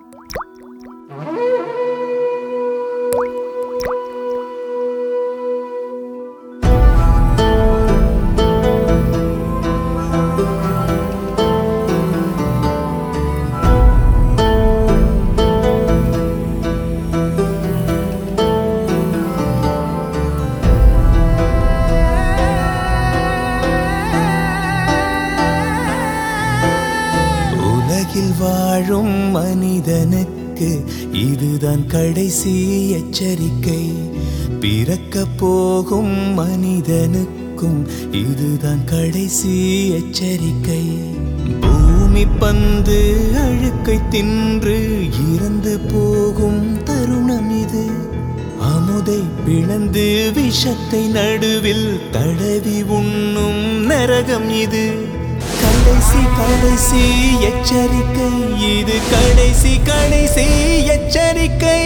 உலகில் வாழும் மனிதனுக்கு இதுதான் கடைசி எச்சரிக்கை பிறக்க போகும் மனிதனுக்கும் இதுதான் கடைசி எச்சரிக்கை பூமி பந்து அழுக்கை தின்று இறந்து போகும் தருணம் இது அமுதை பிளந்து விஷத்தை நடுவில் தடவி உண்ணும் நரகம் இது கடைசி கடைசி எச்சரிக்கை இது கடைசி கடைசி எச்சரிக்கை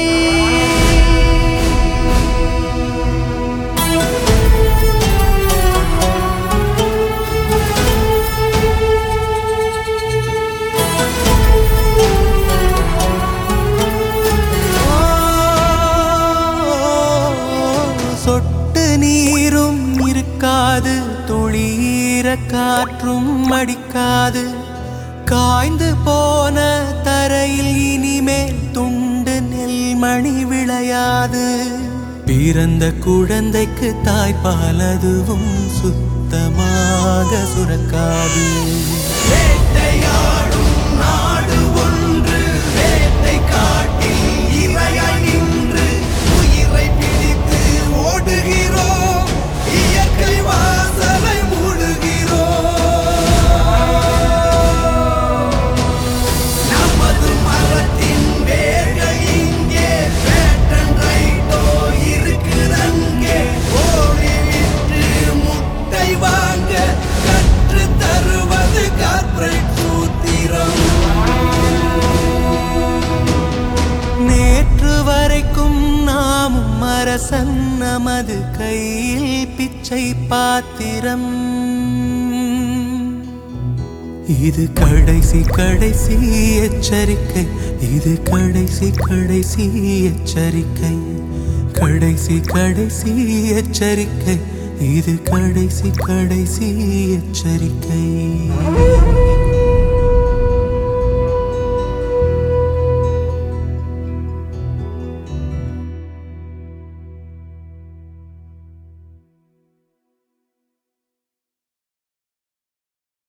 சொட்டு நீரும் இருக்காது துளீர காற்றும் அடிக்காது காய்ந்து போன தரையில் இனிமேல் துண்டு நெல்மணி விளையாது பிறந்த குழந்தைக்கு தாய்ப்பால் அதுவும் சுத்தமாக சுரக்காது வேட்டையாடும் நாடு ஒன்று வேட்டை காட்டில் இரையாய் நின்று உயிரை பிடித்து ஓடுகிறோம் இயற்கை வாசலை மூடுகிறோம் நமது மரத்தின் வேர்கள் இங்கே பேட்டன் ரைட்டோ இருக்குதங்கே ஓடி விட்டு முட்டை வாங்க கற்று தருவது கார்ப்பரேட் சூத்திரம் நேற்று வரைக்கும் நாமும் அரசன் நமது கையில் பிச்சை பாத்திரம் இது கடைசி கடைசி எச்சரிக்கை இது கடைசி கடைசி எச்சரிக்கை கடைசி கடைசி எச்சரிக்கை இது கடைசி கடைசி எச்சரிக்கை